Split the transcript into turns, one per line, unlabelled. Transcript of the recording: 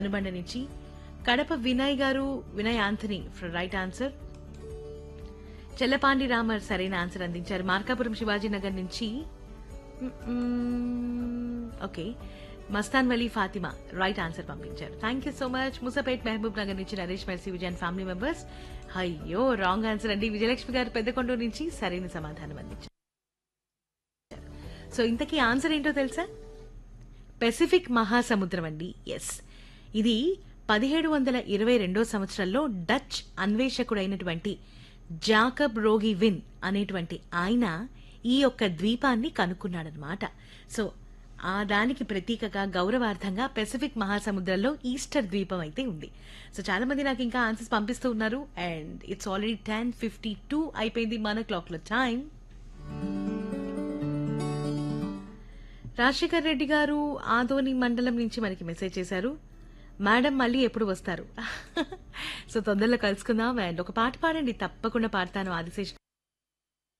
అనుబండ నుంచి Kadapa Vinay garu Vinay Anthony right answer Chellapandi Ramar సరైన answer అందించారు మార్కాపురం శివాజీనగర్ నుంచి okay Mastan Vali Fatima right answer పంపించారు thank you so much Musapet Mahabub Nagar నుంచి నరేష్ మెర్సీ విజయన్ ఫ్యామిలీ మెంబర్స్ అయ్యో రాంగ్ ఆన్సర్ అండి విజయలక్ష్మి గారు పెద్దకొండూరు నుంచి సరైన సమాధానం అందించారు సో ఇంతకీ ఆన్సర్ ఏంటో తెలుసా పెసిఫిక్ మహాసముద్రం అండి ఎస్ ఇది పదిహేడు వందల ఇరవై రెండో సంవత్సరంలో డచ్ అన్వేషకుడైనటువంటి జాకబ్ రోగి విన్ అనేటువంటి ఆయన ఈ యొక్క ద్వీపాన్ని కనుక్కున్నాడనమాట సో ఆ దానికి ప్రతీకగా గౌరవార్థంగా పెసిఫిక్ మహాసముద్రంలో ఈస్టర్ ద్వీపం అయితే ఉంది సో చాలా మంది నాకు ఇంకా ఆన్సర్స్ పంపిస్తూ ఉన్నారు and it's already ten fifty two అయిపోయింది మన క్లాక్ లో టైం రాజశేఖర్ రెడ్డి గారు ఆదోని మండలం నుంచి మనకి మెసేజ్ చేశారు మేడం మళ్ళీ ఎప్పుడు వస్తారు సో తొందరలో కలుసుకుందాం అండ్ ఒక పాట పాడండి తప్పకుండా పాడతాను ఆదిశేష్